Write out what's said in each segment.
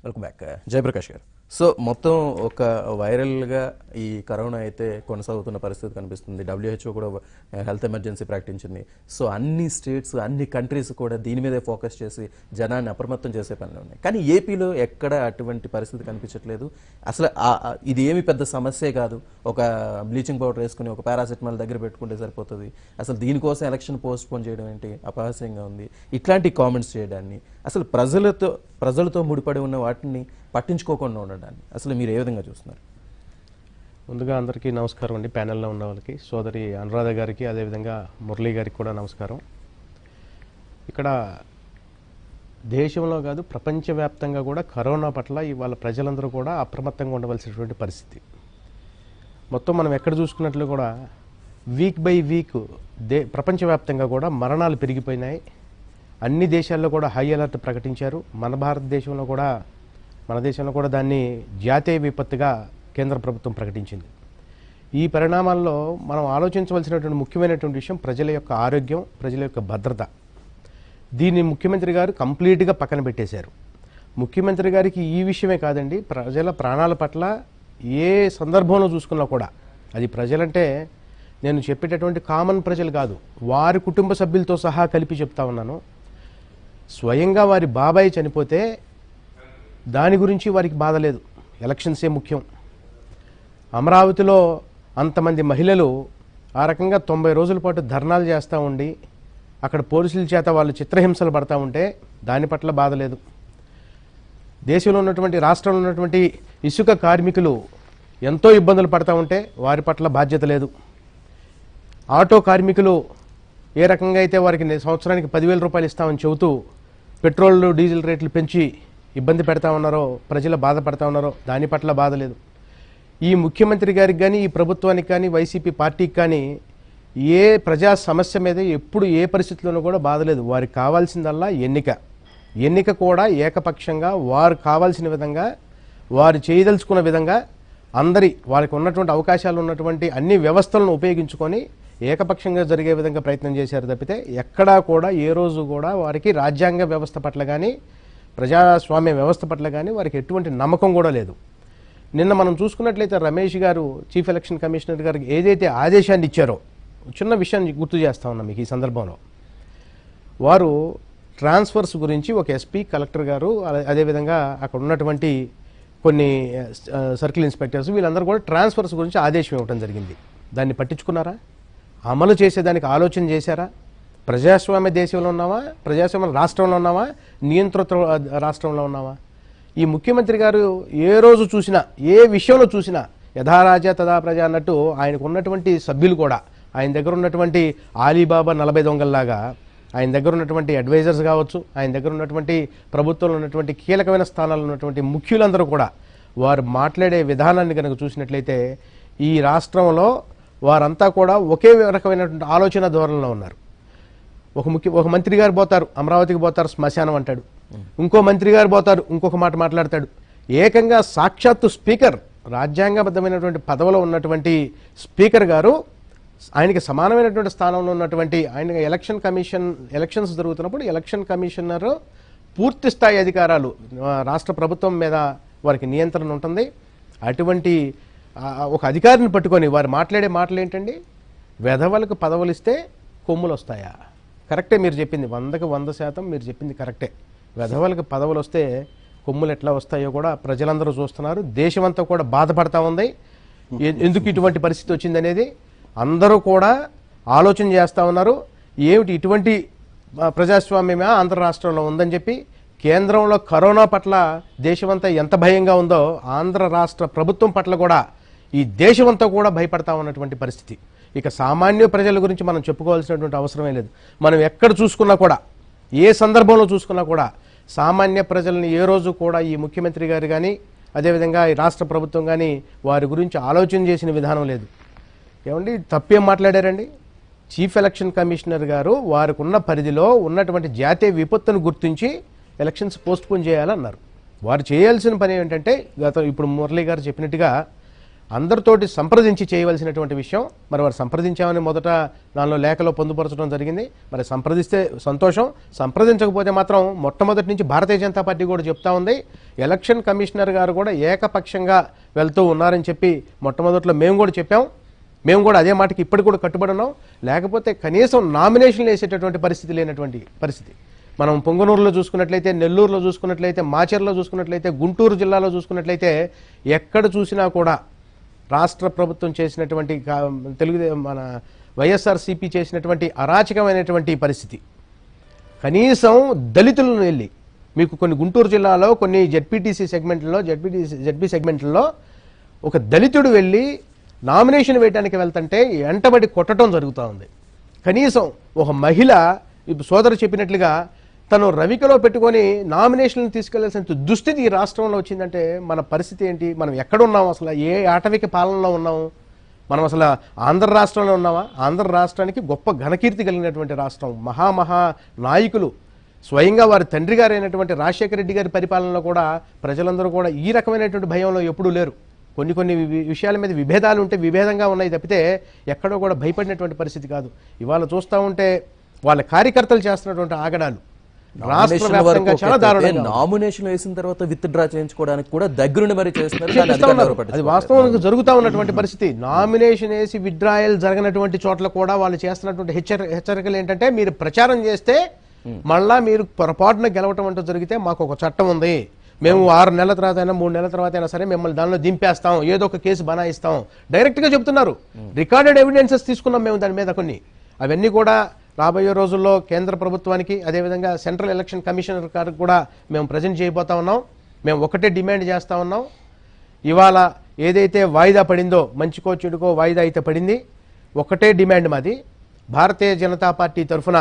Welcome back Jayaprakash గారు so మొత్తం ఒక వైరల్గా ఈ కరోనా అయితే కొనసాగుతున్న పరిస్థితి కనిపిస్తుంది డబ్ల్యూహెచ్ఓ కూడా హెల్త్ ఎమర్జెన్సీ ప్రకటించింది సో అన్ని స్టేట్స్ అన్ని కంట్రీస్ కూడా దీని మీదే ఫోకస్ చేసి జనాన్ని అప్రమత్తం చేసే పనులు ఉన్నాయి కానీ ఏపీలో ఎక్కడ అటువంటి పరిస్థితి కనిపించట్లేదు అసలు ఆ- ఆ- ఇది ఏమి పెద్ద సమస్యే కాదు ఒక బ్లీచింగ్ పౌడర్ వేసుకుని ఒక పారాసిటమాల్ దగ్గర పెట్టుకుంటే సరిపోతుంది అసలు దీనికోసం ఎలక్షన్ పోస్ట్ పోన్ చేయడం ఏంటి అపహాస్యంగా ఉంది ఇట్లాంటి కామెంట్స్ చేయడాన్ని అసలు ప్రజలతో ప్రజలతో ముడిపడి ఉన్న వాటిని పట్టించుకోకుండా ఉండడాన్ని అసలు మీరు ఏ విధంగా చూస్తున్నారు ముందుగా అందరికీ నమస్కారం అండి ప్యానెల్లో ఉన్న వాళ్ళకి సోదరి అనురాధ గారికి అదేవిధంగా మురళీ గారికి కూడా నమస్కారం ఇక్కడ దేశంలో కాదు ప్రపంచవ్యాప్తంగా కూడా కరోనా పట్ల ఇవాళ ప్రజలందరూ కూడా అప్రమత్తంగా ఉండవలసినటువంటి పరిస్థితి మొత్తం మనం ఎక్కడ చూసుకున్నట్లు కూడా వీక్ బై వీక్ దే ప్రపంచవ్యాప్తంగా కూడా మరణాలు పెరిగిపోయినాయి అన్ని దేశాల్లో కూడా హై అలర్ట్ ప్రకటించారు మన భారతదేశంలో కూడా మన దేశంలో కూడా దాన్ని జాతీయ విపత్తుగా కేంద్ర ప్రభుత్వం ప్రకటించింది ఈ పరిణామాల్లో మనం ఆలోచించవలసినటువంటి ముఖ్యమైనటువంటి విషయం ప్రజల యొక్క ఆరోగ్యం ప్రజల యొక్క భద్రత దీన్ని ముఖ్యమంత్రి గారు కంప్లీట్గా పక్కన పెట్టేశారు ముఖ్యమంత్రి గారికి ఈ విషయమే కాదండి ప్రజల ప్రాణాల పట్ల ఏ సందర్భంలో చూసుకున్నా కూడా అది ప్రజలంటే నేను చెప్పేటటువంటి కామన్ ప్రజలు కాదు వారి కుటుంబ సభ్యులతో సహా కలిపి చెప్తా ఉన్నాను స్వయంగా వారి బాబాయ్ చనిపోతే దాని గురించి వారికి బాధ లేదు ఎలక్షన్సే ముఖ్యం అమరావతిలో అంతమంది మహిళలు ఆ రకంగా తొంభై రోజుల పాటు ధర్నాలు చేస్తూ ఉండి అక్కడ పోలీసుల చేత వాళ్ళు చిత్రహింసలు పడతా ఉంటే దాని పట్ల బాధ లేదు దేశంలో ఉన్నటువంటి రాష్ట్రంలో ఉన్నటువంటి ఇసుక కార్మికులు ఎంతో ఇబ్బందులు పడతా ఉంటే వారి పట్ల బాధ్యత లేదు ఆటో కార్మికులు ఏ రకంగా అయితే వారికి నే- సంవత్సరానికి పదివేల రూపాయలు ఇస్తామని చెబుతూ పెట్రోల్ డీజిల్ రేట్లు పెంచి ఇబ్బంది పెడతా ఉన్నారో ప్రజలు బాధపడతా ఉన్నారో దాని పట్ల బాధ లేదు ఈ ముఖ్యమంత్రి గారికి కానీ ఈ ప్రభుత్వానికి కానీ వైసీపీ పార్టీకి కానీ ఏ ప్రజా సమస్య మీద ఎప్పుడు ఏ పరిస్థితిలోనూ కూడా బాధ లేదు వారికి కావాల్సిందల్లా ఎన్నిక ఎన్నిక కూడా ఏకపక్షంగా వారు కావాల్సిన విధంగా వారు చేయదలుచుకున్న విధంగా అందరి వారికి ఉన్నటువంటి అవకాశాలు ఉన్నటువంటి అన్ని వ్యవస్థలను ఉపయోగించుకొని ఏకపక్షంగా జరిగే విధంగా ప్రయత్నం చేశారు తప్పితే ఎక్కడా కూడా ఏ రోజు కూడా వారికి రాజ్యాంగ వ్యవస్థ పట్ల కానీ ప్రజాస్వామ్య వ్యవస్థ పట్ల కానీ వారికి ఎటువంటి నమ్మకం కూడా లేదు నిన్న మనం చూసుకున్నట్లయితే రమేష్ గారు చీఫ్ ఎలక్షన్ కమిషనర్ గారికి ఏదైతే ఆదేశాన్ని ఇచ్చారో చిన్న విషయాన్ని గుర్తు చేస్తా ఉన్నా మీకు ఈ సందర్భంలో వారు ట్రాన్స్ఫర్స్ గురించి ఒక ఎస్పీ కలెక్టర్ గారు అదే- అదేవిధంగా అక్కడ ఉన్నటువంటి కొన్ని ఆ, సర్కిల్ ఇన్స్పెక్టర్స్ వీళ్ళందరూ కూడా ట్రాన్స్ఫర్స్ గురించి ఆదేశం ఇవ్వడం జరిగింది దాన్ని పట్టించుకున్నారా అమలు చేసేదానికి ఆలోచన చేశారా ప్రజాస్వామ్య దేశంలో ఉన్నావా ప్రజాస్వామ్య రాష్ట్రంలో ఉన్నావా నియంత్రిత రాష్ట్రంలో ఉన్నావా ఈ ముఖ్యమంత్రి గారు ఏ రోజు చూసినా ఏ విషయంలో చూసినా యథారాజా తదా ప్రజ అన్నట్టు ఆయనకు ఉన్నటువంటి సభ్యులు కూడా ఆయన దగ్గర ఉన్నటువంటి ఆలీబాబా నలభై దొంగల్లాగా ఆయన దగ్గర ఉన్నటువంటి అడ్వైజర్స్ కావచ్చు ఆయన దగ్గర ఉన్నటువంటి ప్రభుత్వంలో ఉన్నటువంటి కీలకమైన స్థానాల్లో ఉన్నటువంటి ముఖ్యులందరూ కూడా వారు మాట్లాడే విధానాన్ని కనుక చూసినట్లయితే ఈ రాష్ట్రంలో వారంతా కూడా ఒకే రకమైనటువంటి ఆలోచన ధోరణిలో ఉన్నారు ఒక ముఖ్య ఒక మంత్రి గారు పోతారు అమరావతికి పోతారు శ్మశానం అంటాడు ఇంకో మంత్రి గారు పోతారు ఇంకొక మాట మాట్లాడతాడు ఏకంగా సాక్షాత్తు స్పీకర్ రాజ్యాంగబద్ధమైనటువంటి పదవిలో ఉన్నటువంటి స్పీకర్ గారు ఆయనకి సమానమైనటువంటి స్థానంలో ఉన్నటువంటి ఆయన ఎలక్షన్ కమిషన్ ఎలక్షన్స్ జరుగుతున్నప్పుడు ఎలక్షన్ కమిషనర్ పూర్తి స్థాయి అధికారాలు ఆ, రాష్ట్ర ప్రభుత్వం మీద వారికి నియంత్రణ ఉంటుంది అటువంటి ఆ, ఒక అధికారిని పట్టుకొని వారు మాట్లాడే మాటలు ఏంటండి వెధవలకు పదవులు ఇస్తే కొమ్ములు వస్తాయా కరెక్టే మీరు చెప్పింది వందకు వంద శాతం మీరు చెప్పింది కరెక్టే వెధవలకు పదవులు వస్తే కొమ్ములు ఎట్లా వస్తాయో కూడా ప్రజలందరూ చూస్తున్నారు దేశమంతా కూడా బాధపడతా ఉంది ఎ- ఎందుకు ఇటువంటి పరిస్థితి వచ్చిందనేది అందరూ కూడా ఆలోచన చేస్తూ ఉన్నారు ఏమిటి ఇటువంటి ఆ, ప్రజాస్వామ్యమే ఆంధ్ర రాష్ట్రంలో ఉందని చెప్పి కేంద్రంలో కరోనా పట్ల దేశమంతా ఎంత భయంగా ఉందో ఆంధ్ర రాష్ట్ర ప్రభుత్వం పట్ల కూడా ఈ దేశమంతా కూడా భయపడతా ఉన్నటువంటి పరిస్థితి ఇక సామాన్య ప్రజల గురించి మనం చెప్పుకోవాల్సినటువంటి అవసరమే లేదు మనం ఎక్కడ చూసుకున్నా కూడా ఏ సందర్భంలో చూసుకున్నా కూడా సామాన్య ప్రజల్ని ఏ రోజు కూడా ఈ ముఖ్యమంత్రి గారు కానీ అదేవిధంగా ఈ రాష్ట్ర ప్రభుత్వం కానీ వారి గురించి ఆలోచన చేసిన విధానం లేదు ఏమండి తప్పేం మాట్లాడారండి చీఫ్ ఎలక్షన్ కమిషనర్ గారు వారికి ఉన్న పరిధిలో ఉన్నటువంటి జాతీయ విపత్తును గుర్తించి ఎలక్షన్స్ పోస్ట్ పోన్ చేయాలన్నారు వారు చేయాల్సిన పని ఏంటంటే గత ఇప్పుడు మురళీ గారు చెప్పినట్టుగా అందరితోటి సంప్రదించి చేయవలసినటువంటి విషయం మరి వారు సంప్రదించామని మొదట దానిలో లేఖలో పొందుపరచడం జరిగింది మరి సంప్రదిస్తే సంతోషం సంప్రదించకపోతే మాత్రం మొట్టమొదటి నుంచి భారతీయ జనతా పార్టీ కూడా చెప్తా ఉంది ఎలక్షన్ కమిషనర్ గారు కూడా ఏకపక్షంగా వెళ్తూ ఉన్నారని చెప్పి మొట్టమొదట్లో మేము కూడా చెప్పాం మేము కూడా అదే మాటకి ఇప్పటికి కూడా కట్టుబడి ఉన్నాం లేకపోతే కనీసం నామినేషన్లు వేసేటటువంటి పరిస్థితి లేనటువంటి పరిస్థితి మనం పొంగనూరులో చూసుకున్నట్లయితే నెల్లూరులో చూసుకున్నట్లయితే మాచర్లో చూసుకున్నట్లయితే గుంటూరు జిల్లాలో చూసుకున్నట్లయితే ఎక్కడ చూసినా కూడా రాష్ట్ర ప్రభుత్వం చేసినటువంటి కా- తెలుగుదే మన వైఎస్ఆర్సీపీ చేసినటువంటి అరాచకమైనటువంటి పరిస్థితి కనీసం దళితులను వెళ్ళి మీకు కొన్ని గుంటూరు జిల్లాలో కొన్ని జెడ్పీటీసీ సెగ్మెంట్లలో జెడ్పీటీసీ జెడ్పీ సెగ్మెంట్లలో ఒక దళితుడు వెళ్ళి నామినేషన్ వేయడానికి వెళ్తుంటే ఎంటబడి కొట్టడం జరుగుతూ ఉంది కనీసం ఒక మహిళ ఇప్పుడు సోదరు చెప్పినట్లుగా తను రవికలో పెట్టుకొని నామినేషన్లు తీసుకెళ్లాల్సిన దుస్థితి ఈ రాష్ట్రంలో వచ్చిందంటే మన పరిస్థితి ఏంటి మనం ఎక్కడున్నాం అసలు ఏ ఆటవిక పాలనలో ఉన్నాము మనం అసలు ఆంధ్ర రాష్ట్రంలో ఉన్నామా ఆంధ్ర రాష్ట్రానికి గొప్ప ఘనకీర్తి కలిగినటువంటి రాష్ట్రం మహామహా నాయకులు స్వయంగా వారి తండ్రి గారు అయినటువంటి రాజశేఖర రెడ్డి గారి పరిపాలనలో కూడా ప్రజలందరూ కూడా ఈ రకమైనటువంటి భయంలో ఎప్పుడూ లేరు కొన్ని కొన్ని వి- విషయాల మీద విభేదాలు ఉంటే విభేదంగా ఉన్నాయి తప్పితే ఎక్కడో కూడా భయపడినటువంటి పరిస్థితి కాదు ఇవాళ చూస్తూ ఉంటే వాళ్ళ కార్యకర్తలు చేస్తున్నటువంటి ఆగడాలు రాష్ట్ర నామినేషన్ వరకు వ్యాప్తంగా చాలా ఒక దారుణంగా ఎత్తు. ఉంది. నామినేషన్ వేసిన తర్వాత విత్ డ్రా చేయించుకోవడానికి కూడా దగ్గరుండి మరి చేస్తున్నారు దాన్ని చేపిస్తా అధికారులు ఉన్నారు. ఎవరు అది పట్టించుకోవట్లేదు. వాస్తవానికి జరుగుతా ఉన్నటువంటి పరిస్థితి నామినేషన్ వేసి విడ్రాయల్ జరగనటువంటి చోట్ల కూడా వాళ్ళు చేస్తున్నటువంటి హెచ్చరి హెచ్చరికలు ఏంటంటే మీరు ప్రచారం చేస్తే మళ్ళా మీరు పొరపాటున గెలవటం అంటూ జరిగితే మాకు ఒక చట్టం ఉంది మేము ఆరు నెలల తర్వాత అయినా మూడు నెలల తర్వాత అయినా సరే మిమ్మల్ని దానిలో దింపేస్తాం ఏదో ఒక కేసు బనాయిస్తాం డైరెక్ట్ గా చెప్తున్నారు రికార్డెడ్ ఎవిడెన్సెస్ తీసుకున్నాం మేము దాని మీద కొన్ని అవన్నీ కూడా రాబోయే రోజుల్లో కేంద్ర ప్రభుత్వానికి అదేవిధంగా సెంట్రల్ ఎలక్షన్ కమిషనర్ గారికి కూడా మేము ప్రజెంట్ చేయబోతా ఉన్నాం మేము ఒకటే డిమాండ్ చేస్తా ఉన్నాం ఇవాళ ఏదైతే వాయిదా పడిందో మంచికో చెడుకో వాయిదా అయితే పడింది ఒకటే డిమాండ్ మాది భారతీయ జనతా పార్టీ తరఫున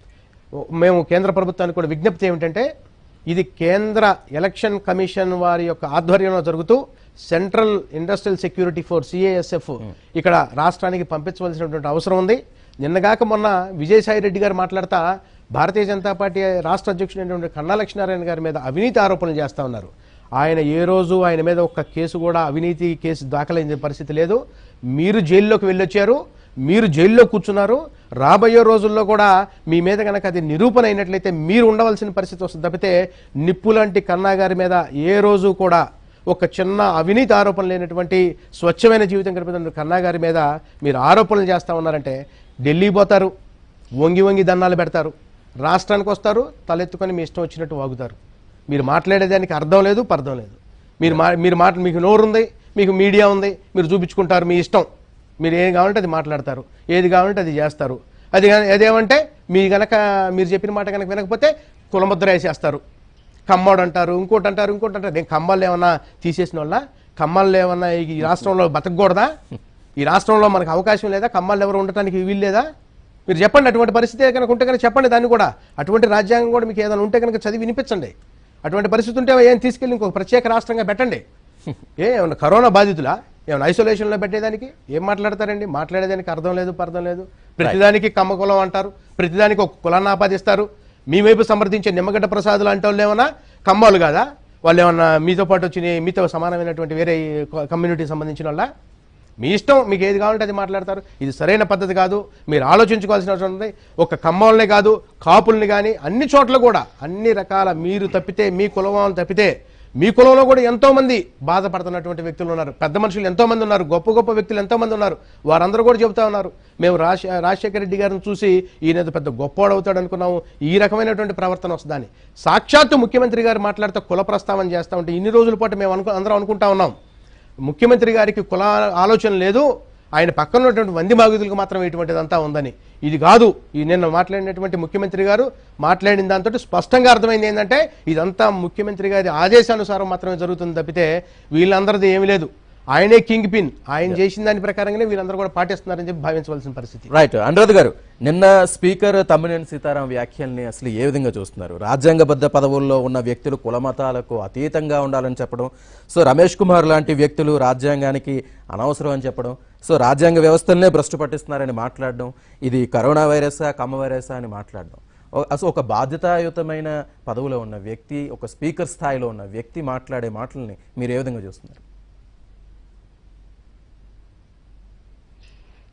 మేము కేంద్ర ప్రభుత్వానికి కూడా విజ్ఞప్తి ఏమిటంటే ఇది కేంద్ర ఎలక్షన్ కమిషన్ వారి యొక్క ఆధ్వర్యంలో జరుగుతూ central industrial security force CASF ఇక్కడ రాష్ట్రానికి పంపించవలసినటువంటి అవసరం ఉంది నిన్నగాక మొన్న విజయసాయి రెడ్డి గారు మాట్లాడతా భారతీయ జనతా పార్టీ రాష్ట్ర అధ్యక్షుడైనటువంటి కన్నా లక్ష్మీనారాయణ గారి మీద అవినీతి ఆరోపణలు చేస్తా ఉన్నారు ఆయన ఏ రోజు ఆయన మీద ఒక్క కేసు కూడా అవినీతి కేసు దాఖలైన పరిస్థితి లేదు మీరు జైల్లోకి వెళ్ళొచ్చారు మీరు జైల్లో కూర్చున్నారు రాబోయే రోజుల్లో కూడా మీ మీద కనుక అది నిరూపణ అయినట్లయితే మీరు ఉండవలసిన పరిస్థితి వస్తుంది తప్పితే నిప్పు లాంటి కన్నా గారి మీద ఏ రోజు కూడా ఒక చిన్న అవినీతి ఆరోపణ లేనటువంటి స్వచ్ఛమైన జీవితం గడిపిన కన్నా గారి మీద మీరు ఆరోపణలు చేస్తా ఉన్నారంటే ఢిల్లీ పోతారు వంగి వంగి దండాలు పెడతారు రాష్ట్రానికి వస్తారు తలెత్తుకొని మీ ఇష్టం వచ్చినట్టు వాగుతారు మీరు మాట్లాడేదానికి అర్థం లేదు పర్థం లేదు మీరు మా మీరు మాట మీకు నోరు ఉంది మీకు మీడియా ఉంది మీరు చూపించుకుంటారు మీ ఇష్టం మీరు ఏం కావాలంటే అది మాట్లాడతారు ఏది కావాలంటే అది చేస్తారు అది గా- అదేమంటే మీ గనక మీరు చెప్పిన మాట కనుక వినకపోతే కులముద్ర వేసేస్తారు కమ్మోడు అంటారు ఇంకోటి అంటారు ఇంకోటి అంటారు నేను కమ్మాలు ఏమన్నా తీసేసిన వాళ్ళ కమ్మాలు ఏమన్నా ఈ రాష్ట్రంలో బతకూడదా ఈ రాష్ట్రంలో మనకు అవకాశం లేదా కమ్మాలు ఎవరు ఉండటానికి వీలు లేదా మీరు చెప్పండి అటువంటి పరిస్థితి కనుక ఉంటే కనుక చెప్పండి దాన్ని కూడా అటువంటి రాజ్యాంగం కూడా మీకు ఏదైనా ఉంటే కనుక చదివి వినిపించండి అటువంటి పరిస్థితి ఉంటే ఏం తీసుకెళ్ళి ఇంకొక ప్రత్యేక రాష్ట్రంగా పెట్టండి ఏ ఏమన్నా కరోనా బాధితులా ఏమన్నా ఐసోలేషన్లో పెట్టేదానికి ఏం మాట్లాడతారండి మాట్లాడేదానికి అర్థం లేదు పర్థం లేదు ప్రతిదానికి కమ్మ కులం అంటారు ప్రతిదానికి ఒక కులాన్ని ఆపాదిస్తారు మీ వైపు సమర్థించే నిమ్మగడ్డ ప్రసాద్ లాంటి వాళ్ళు ఏమన్నా కమ్మాలు కాదా వాళ్ళు ఏమన్నా మీతో పాటు వచ్చి మీతో సమానమైనటువంటి వేరే కమ్యూనిటీకి సంబంధించిన వాళ్ళ మీ ఇష్టం మీకు ఏది కావాలంటే అది మాట్లాడతారు ఇది సరైన పద్ధతి కాదు మీరు ఆలోచించుకోవాల్సిన అవసరం ఉంది ఒక కమ్మల్ని కాదు కాపుల్ని కానీ అన్ని చోట్ల కూడా అన్ని రకాల మీరు తప్పితే మీ కులం వాళ్ళు తప్పితే మీ కులంలో కూడా ఎంతో మంది బాధపడుతున్నటువంటి వ్యక్తులు ఉన్నారు పెద్ద మనుషులు ఎంతో మంది ఉన్నారు గొప్ప గొప్ప వ్యక్తులు ఎంతో మంది ఉన్నారు వారందరూ కూడా చెబుతా ఉన్నారు మేము రాజ రాజశేఖర రెడ్డి గారిని చూసి ఈయన ఏదో పెద్ద గొప్పవాడు అవుతాడు అనుకున్నాము ఈ రకమైనటువంటి ప్రవర్తన వస్తుందని సాక్షాత్తు ముఖ్యమంత్రి గారు మాట్లాడితే కుల ప్రస్తావన చేస్తా ఉంటే ఇన్ని రోజుల పాటు మేము అనుకు అందరం అనుకుంటా ఉన్నాం ముఖ్యమంత్రి గారికి కుల ఆలోచన లేదు ఆయన పక్కన ఉన్నటువంటి వంది బాధితులకు మాత్రం ఇటువంటిదంతా ఉందని ఇది కాదు ఈ నిన్న మాట్లాడినటువంటి ముఖ్యమంత్రి గారు మాట్లాడిన దాంతో స్పష్టంగా అర్థమైంది ఏంటంటే ఇదంతా ముఖ్యమంత్రి గారి ఆదేశానుసారం మాత్రమే జరుగుతుంది తప్పితే వీళ్ళందరిది ఏమీ లేదు ఆయనే కింగ్ పిన్ ఆయన చేసిన దాని ప్రకారంగానే వీళ్ళందరూ కూడా పాటిస్తున్నారని చెప్పి భావించవలసిన పరిస్థితి రైట్ అనురాధ్ గారు నిన్న స్పీకర్ తమ్మినేని సీతారాం వ్యాఖ్యల్ని అసలు ఏ విధంగా చూస్తున్నారు రాజ్యాంగబద్ధ పదవుల్లో ఉన్న వ్యక్తులు కులమతాలకు అతీతంగా ఉండాలని చెప్పడం సో రమేష్ కుమార్ లాంటి వ్యక్తులు రాజ్యాంగానికి అనవసరం అని చెప్పడం సో రాజ్యాంగ వ్యవస్థలనే భ్రష్టు పట్టిస్తున్నారని మాట్లాడడం ఇది కరోనా వైరసా కమ్మ వైరసా అని మాట్లాడడం ఓ- అసలు ఒక బాధ్యతాయుతమైన పదవిలో ఉన్న వ్యక్తి ఒక స్పీకర్ స్థాయిలో ఉన్న వ్యక్తి మాట్లాడే మాటల్ని మీరు ఏ విధంగా చూస్తున్నారు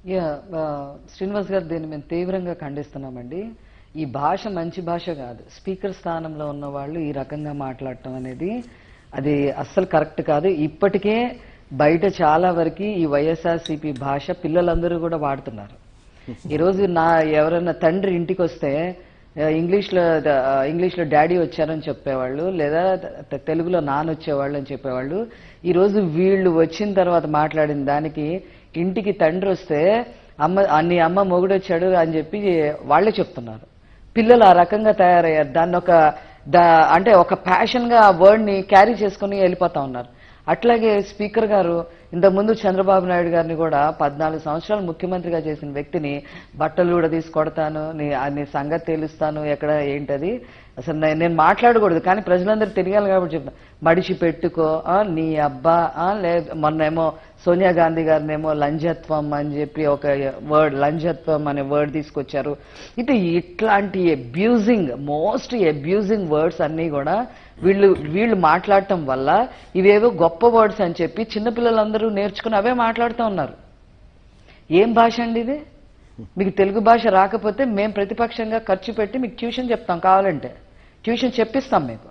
యా ఆ, శ్రీనివాస్ గారు దీన్ని మేము తీవ్రంగా ఖండిస్తున్నామండి ఈ భాష మంచి భాష కాదు స్పీకర్ స్థానంలో ఉన్న వాళ్ళు ఈ రకంగా మాట్లాడటం అనేది అది అస్సలు కరెక్ట్ కాదు ఇప్పటికే బయట చాలా వరకు ఈ వైఎస్ఆర్సీపీ భాష పిల్లలందరూ కూడా వాడుతున్నారు ఈరోజు నా ఎవరైనా తండ్రి ఇంటికి వస్తే ఆ, ఇంగ్లీష్లో ద- ఆ, ఇంగ్లీష్లో డాడీ వచ్చారని చెప్పేవాళ్ళు లేదా త- తెలుగులో నాన్న వచ్చేవాళ్ళు అని చెప్పేవాళ్ళు ఈరోజు వీళ్ళు వచ్చిన తర్వాత మాట్లాడిన దానికి ఇంటికి తండ్రి వస్తే అమ్మ అన్ని అమ్మ మొగుడు వచ్చాడు అని చెప్పి వాళ్ళే చెప్తున్నారు పిల్లలు ఆ రకంగా తయారయ్యారు దాన్ని ఒక దా అంటే ఒక ప్యాషన్గా ఆ వర్డ్ని క్యారీ చేసుకుని వెళ్ళిపోతా ఉన్నారు అట్లాగే స్పీకర్ గారు ఇంతకుముందు చంద్రబాబు నాయుడు గారిని కూడా పద్నాలుగు సంవత్సరాలు ముఖ్యమంత్రిగా చేసిన వ్యక్తిని బట్టలు కూడా తీసి కొడతాను నీ ఆ నీ సంగతి తేలుస్తాను ఎక్కడ ఏంటది అసలు నే- నేను మాట్లాడకూడదు కానీ ప్రజలందరూ తెలియాలి కాబట్టి చెప్తాను మడిచి పెట్టుకో ఆ, నీ అబ్బా ఆ, లేదు మొన్నేమో సోనియా గాంధీ గారినేమో లంజత్వం అని చెప్పి ఒక వర్డ్ లంజత్వం అనే వర్డ్ తీసుకొచ్చారు ఇది ఇట్లాంటి అబ్యూజింగ్ మోస్ట్ అబ్యూజింగ్ వర్డ్స్ అన్నీ కూడా వీళ్ళు వీళ్ళు మాట్లాడటం వల్ల ఇవేవో గొప్ప వర్డ్స్ అని చెప్పి చిన్నపిల్లలందరూ నేర్చుకుని అవే మాట్లాడుతూ ఉన్నారు ఏం భాష అండి ఇది మీకు తెలుగు భాష రాకపోతే మేము ప్రతిపక్షంగా ఖర్చు పెట్టి మీకు ట్యూషన్ చెప్తాం కావాలంటే ట్యూషన్ చెప్పిస్తాం మీకు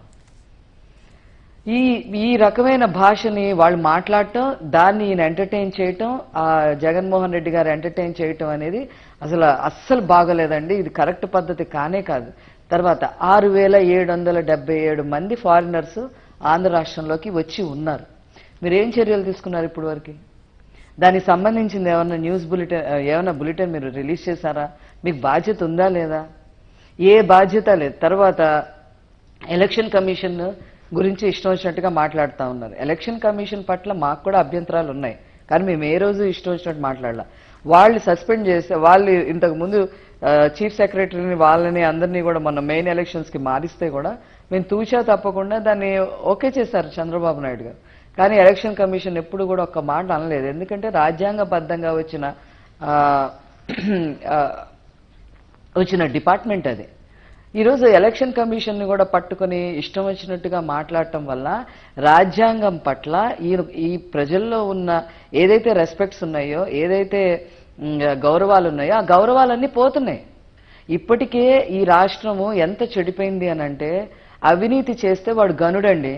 ఈ ఈ రకమైన భాషని వాళ్ళు మాట్లాడటం దాన్ని ఈయన ఎంటర్టైన్ చేయటం ఆ జగన్మోహన్ రెడ్డి గారు ఎంటర్టైన్ చేయటం అనేది అసలు అస్సలు బాగోలేదండి ఇది కరెక్ట్ పద్ధతి కానే కాదు తర్వాత ఆరు వేల ఏడు వందల డెబ్బై ఏడు మంది ఫారినర్స్ ఆంధ్ర రాష్ట్రంలోకి వచ్చి ఉన్నారు మీరు ఏం చర్యలు తీసుకున్నారు ఇప్పటి వరకు దానికి సంబంధించింది ఏమన్నా న్యూస్ బులెటిన్ ఏమన్నా బులెటిన్ మీరు రిలీజ్ చేశారా మీకు బాధ్యత ఉందా లేదా ఏ బాధ్యత లేదు తర్వాత ఎలక్షన్ కమిషన్ గురించి ఇష్టం వచ్చినట్టుగా మాట్లాడుతూ ఉన్నారు ఎలక్షన్ కమిషన్ పట్ల మాకు కూడా అభ్యంతరాలు ఉన్నాయి కానీ మేము ఏ రోజు ఇష్టం వచ్చినట్టు మాట్లాడాల వాళ్ళు సస్పెండ్ చేస్తే వాళ్ళు ఇంతకు ముందు చీఫ్ సెక్రటరీని వాళ్ళని అందరినీ కూడా మన మెయిన్ ఎలక్షన్స్ కి మారిస్తే కూడా మేము తూచా తప్పకుండా దాన్ని ఓకే చేశారు చంద్రబాబు నాయుడు గారు కానీ ఎలక్షన్ కమిషన్ ఎప్పుడు కూడా ఒక్క మాట అనలేదు ఎందుకంటే రాజ్యాంగబద్ధంగా వచ్చిన ఆ, ఆ, వచ్చిన డిపార్ట్మెంట్ అది ఈరోజు ఎలక్షన్ కమిషన్ని కూడా పట్టుకొని ఇష్టం వచ్చినట్టుగా మాట్లాడటం వల్ల రాజ్యాంగం పట్ల ఈ ఈ ప్రజల్లో ఉన్న ఏదైతే రెస్పెక్ట్స్ ఉన్నాయో ఏదైతే మ్, గౌరవాలు ఉన్నాయో ఆ గౌరవాలన్నీ పోతున్నాయి ఇప్పటికే ఈ రాష్ట్రము ఎంత చెడిపోయింది అని అంటే అవినీతి చేస్తే వాడు గనుడండి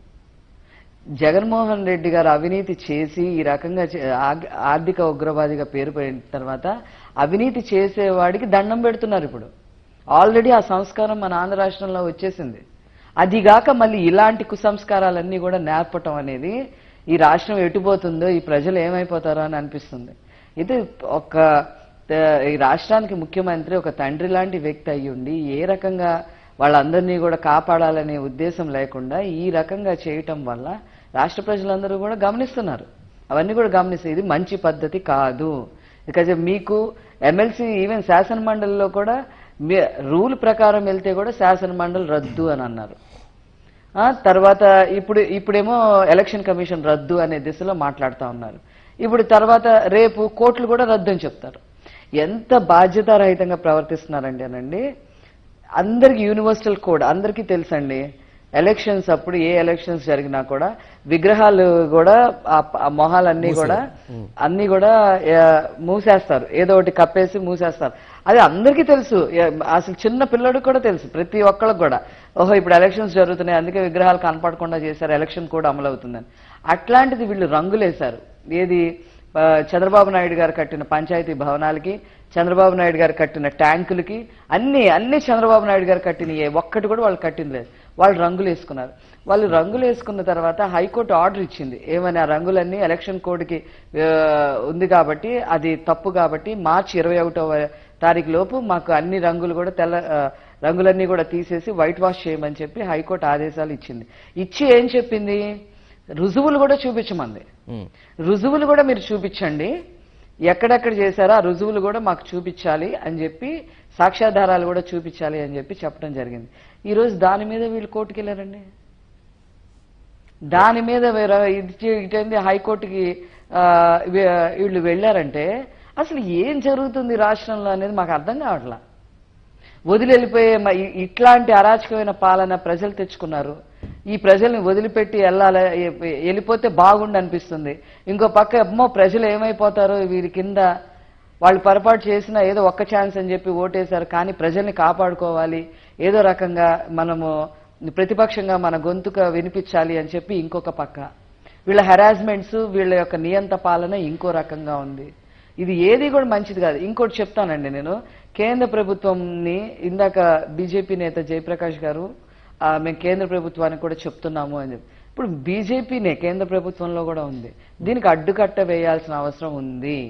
జగన్మోహన్ రెడ్డి గారు అవినీతి చేసి ఈ రకంగా చే- ఆగ్- ఆర్థిక ఉగ్రవాదిగా పేరు పోయిన తర్వాత అవినీతి చేసేవాడికి దండం పెడుతున్నారు ఇప్పుడు ఆల్రెడీ ఆ సంస్కారం మన ఆంధ్ర రాష్ట్రంలో వచ్చేసింది అదిగాక మళ్ళీ ఇలాంటి కుసంస్కారాలన్నీ కూడా నేర్పటం అనేది ఈ రాష్ట్రం ఎటుపోతుందో ఈ ప్రజలు ఏమైపోతారో అని అనిపిస్తుంది ఇది ఒక త- ఈ రాష్ట్రానికి ముఖ్యమంత్రి ఒక తండ్రి లాంటి వ్యక్తి అయ్యి ఉండి ఏ రకంగా వాళ్ళందరినీ కూడా కాపాడాలనే ఉద్దేశం లేకుండా ఈ రకంగా చేయటం వల్ల రాష్ట్ర ప్రజలందరూ కూడా గమనిస్తున్నారు అవన్నీ కూడా గమనిస్తే ఇది మంచి పద్ధతి కాదు బికాజ్ మీకు ఎమ్మెల్సీ ఈవెన్ శాసన మండలిలో కూడా మీ- రూల్ ప్రకారం వెళ్తే కూడా శాసన మండలి రద్దు అని అన్నారు ఆ తర్వాత ఇప్పుడు ఇప్పుడేమో ఎలక్షన్ కమిషన్ రద్దు అనే దిశలో మాట్లాడుతూ ఉన్నారు ఇప్పుడు తర్వాత రేపు కోర్టులు కూడా రద్దు అని చెప్తారు ఎంత బాధ్యతారహితంగా ప్రవర్తిస్తున్నారండి అనండి అందరికి యూనివర్సల్ కోడ్ అందరికీ తెలుసండి ఎలక్షన్స్ అప్పుడు ఏ ఎలక్షన్స్ జరిగినా కూడా విగ్రహాలు కూడా ఆ ప- ఆ మొహాలన్నీ కూడా అన్ని కూడా ఆ, మూసేస్తారు ఏదో ఒకటి కప్పేసి మూసేస్తారు అది అందరికీ తెలుసు ఏ- అసలు చిన్న పిల్లడికి కూడా తెలుసు ప్రతి ఒక్కళ్ళకి కూడా ఓహో ఇప్పుడు ఎలక్షన్స్ జరుగుతున్నాయి అందుకే విగ్రహాలు కనపడకుండా చేశారు ఎలక్షన్ కూడా అమలు అవుతుందని అట్లాంటిది వీళ్ళు రంగులేశారు ఏది ఆ, చంద్రబాబు నాయుడు గారు కట్టిన పంచాయతీ భవనాలకి చంద్రబాబు నాయుడు గారు కట్టిన ట్యాంకులకి అన్ని అన్ని చంద్రబాబు నాయుడు గారు కట్టిన ఏ ఒక్కటి కూడా వాళ్ళు కట్టింది లేదు వాళ్ళు రంగులు వేసుకున్నారు వాళ్ళు రంగులు వేసుకున్న తర్వాత హైకోర్టు ఆర్డర్ ఇచ్చింది ఏమని ఆ రంగులన్నీ ఎలక్షన్ కోడ్కి ఆ, ఉంది కాబట్టి అది తప్పు కాబట్టి మార్చి ఇరవై ఒకటవ తారీఖు లోపు మాకు అన్ని రంగులు కూడా తెల్ల ఆ, రంగులన్నీ కూడా తీసేసి వైట్ వాష్ చేయమని చెప్పి హైకోర్టు ఆదేశాలు ఇచ్చింది ఇచ్చి ఏం చెప్పింది రుజువులు కూడా చూపించమంది ఉమ్. రుజువులు కూడా మీరు చూపించండి ఎక్కడెక్కడ చేశారో ఆ రుజువులు కూడా మాకు చూపించాలి అని చెప్పి సాక్ష్యాధారాలు కూడా చూపించాలి అని చెప్పి చెప్పడం జరిగింది ఈ రోజు దాని మీద వీళ్ళు కోర్టుకి వెళ్ళారండి దాని మీద వేరే ఇది చే- ఇటేంది హైకోర్టుకి ఆ, వీ- వీళ్ళు వెళ్ళారంటే అసలు ఏం జరుగుతుంది రాష్ట్రంలో అనేది మాకు అర్థం కావట్లా వదిలి వెళ్ళిపోయే మ- ఇ- ఇట్లాంటి అరాచకమైన పాలన ప్రజలు తెచ్చుకున్నారు ఈ ప్రజల్ని వదిలిపెట్టి వెళ్ళాలి ఎ- వెళ్ళిపోతే బాగుండు అనిపిస్తుంది ఇంకో పక్క అమ్మో ప్రజలు ఏమైపోతారో వీరి కింద వాళ్ళు పొరపాటు చేసినా ఏదో ఒక్క ఛాన్స్ అని చెప్పి ఓటేశారు కానీ ప్రజల్ని కాపాడుకోవాలి ఏదో రకంగా మనము ప్రతిపక్షంగా మన గొంతుక వినిపించాలి అని చెప్పి ఇంకొక పక్క వీళ్ళ హెరాస్మెంట్స్ వీళ్ళ యొక్క నియంత పాలన ఇంకో రకంగా ఉంది ఇది ఏది కూడా మంచిది కాదు ఇంకోటి చెప్తానండి నేను కేంద్ర ప్రభుత్వంని ఇందాక బీజేపీ నేత జయప్రకాష్ గారు ఆ, మేము కేంద్ర ప్రభుత్వానికి కూడా చెప్తున్నాము అని చెప్పి ఇప్పుడు బీజేపీనే కేంద్ర ప్రభుత్వంలో కూడా ఉంది దీనికి అడ్డుకట్ట వేయాల్సిన అవసరం ఉంది